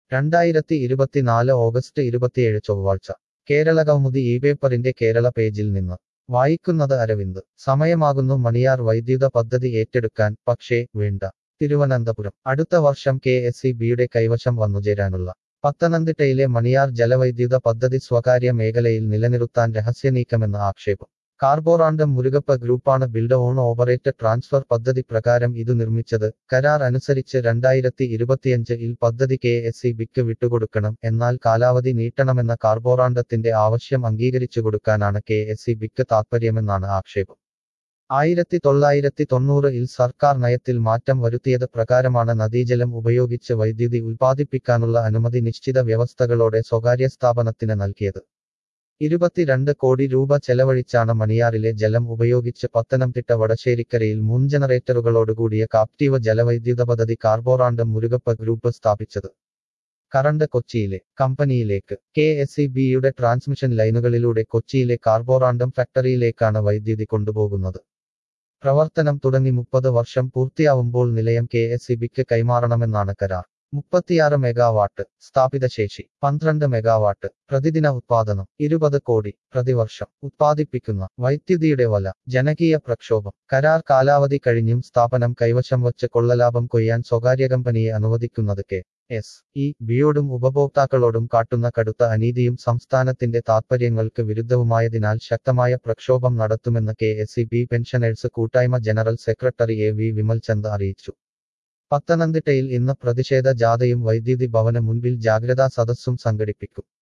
രണ്ടായിരത്തി ഇരുപത്തിനാല് ഓഗസ്റ്റ് ഇരുപത്തിയേഴ് ചൊവ്വാഴ്ച കേരള കൗമുദി ഈ പേപ്പറിന്റെ കേരള പേജിൽ നിന്ന് വായിക്കുന്നത് അരവിന്ദ് സമയമാകുന്നു മണിയാർ വൈദ്യുത പദ്ധതി ഏറ്റെടുക്കാൻ പക്ഷേ വേണ്ട തിരുവനന്തപുരം അടുത്ത വർഷം കെ എസ് ഇ ബിയുടെ കൈവശം വന്നുചേരാനുള്ള പത്തനംതിട്ടയിലെ മണിയാർ ജലവൈദ്യുത പദ്ധതി സ്വകാര്യ മേഖലയിൽ നിലനിർത്താൻ രഹസ്യനീക്കമെന്ന ആക്ഷേപം കാർബോറാണ്ടം മുരുകപ്പ ഗ്രൂപ്പാണ് ബിൽഡ് ഓൺ ഓപ്പറേറ്റ് ട്രാൻസ്ഫർ പദ്ധതി പ്രകാരം ഇതു നിർമ്മിച്ചത് കരാർ അനുസരിച്ച് രണ്ടായിരത്തി ഇരുപത്തിയഞ്ച് ഇൽ പദ്ധതി കെ എസ് ഇ ബിക്ക് വിട്ടുകൊടുക്കണം എന്നാൽ കാലാവധി നീട്ടണമെന്ന കാർബോറാണ്ടത്തിന്റെ ആവശ്യം അംഗീകരിച്ചു കൊടുക്കാനാണ് കെ എസ് ഇ ബിക്ക് താൽപ്പര്യമെന്നാണ് ആക്ഷേപം ആയിരത്തി തൊള്ളായിരത്തി തൊണ്ണൂറ് ഇൽ സർക്കാർ നയത്തിൽ മാറ്റം വരുത്തിയത് പ്രകാരമാണ് നദീജലം ഉപയോഗിച്ച് വൈദ്യുതി ഉൽപ്പാദിപ്പിക്കാനുള്ള അനുമതി നിശ്ചിത വ്യവസ്ഥകളോടെ സ്വകാര്യ സ്ഥാപനത്തിന് നൽകിയത് ഇരുപത്തിരണ്ട് കോടി രൂപ ചെലവഴിച്ചാണ് മണിയാറിലെ ജലം ഉപയോഗിച്ച് പത്തനംതിട്ട വടശ്ശേരിക്കരയിൽ മൂന്ന് ജനറേറ്ററുകളോടുകൂടിയ കാപ്റ്റീവ് ജലവൈദ്യുത പദ്ധതി കാർബോറാണ്ടം മുരുകപ്പ ഗ്രൂപ്പ് സ്ഥാപിച്ചത് കറണ്ട് കൊച്ചിയിലെ കമ്പനിയിലേക്ക് കെ എസ് ഇ ബിയുടെ ട്രാൻസ്മിഷൻ ലൈനുകളിലൂടെ കൊച്ചിയിലെ കാർബോറാണ്ടം ഫാക്ടറിയിലേക്കാണ് വൈദ്യുതി കൊണ്ടുപോകുന്നത് പ്രവർത്തനം തുടങ്ങി മുപ്പത് വർഷം പൂർത്തിയാവുമ്പോൾ നിലയം കെ എസ് ഇ ബിക്ക് കൈമാറണമെന്നാണ് കരാർ മുപ്പത്തിയാറ് മെഗാവാട്ട് സ്ഥാപിത ശേഷി പന്ത്രണ്ട് മെഗാവാട്ട് പ്രതിദിന ഉത്പാദനം ഇരുപത് കോടി പ്രതിവർഷം ഉത്പാദിപ്പിക്കുന്ന വൈദ്യുതിയുടെ വല ജനകീയ പ്രക്ഷോഭം കരാർ കാലാവധി കഴിഞ്ഞും സ്ഥാപനം കൈവശം വച്ച് കൊള്ളലാഭം കൊയ്യാൻ സ്വകാര്യ കമ്പനിയെ അനുവദിക്കുന്നത് കെ എസ് ഇ ബിയോടും ഉപഭോക്താക്കളോടും കാട്ടുന്ന കടുത്ത അനീതിയും സംസ്ഥാനത്തിന്റെ താൽപ്പര്യങ്ങൾക്ക് വിരുദ്ധവുമായതിനാൽ ശക്തമായ പ്രക്ഷോഭം നടത്തുമെന്ന് K S E B pensioners കൂട്ടായ്മ general secretary A V Vimalchand അറിയിച്ചു പത്തനംതിട്ടയിൽ ഇന്ന് പ്രതിഷേധ ജാഥയും വൈദ്യുതി ഭവന മുൻപിൽ ജാഗ്രതാ സദസ്സും സംഘടിപ്പിക്കും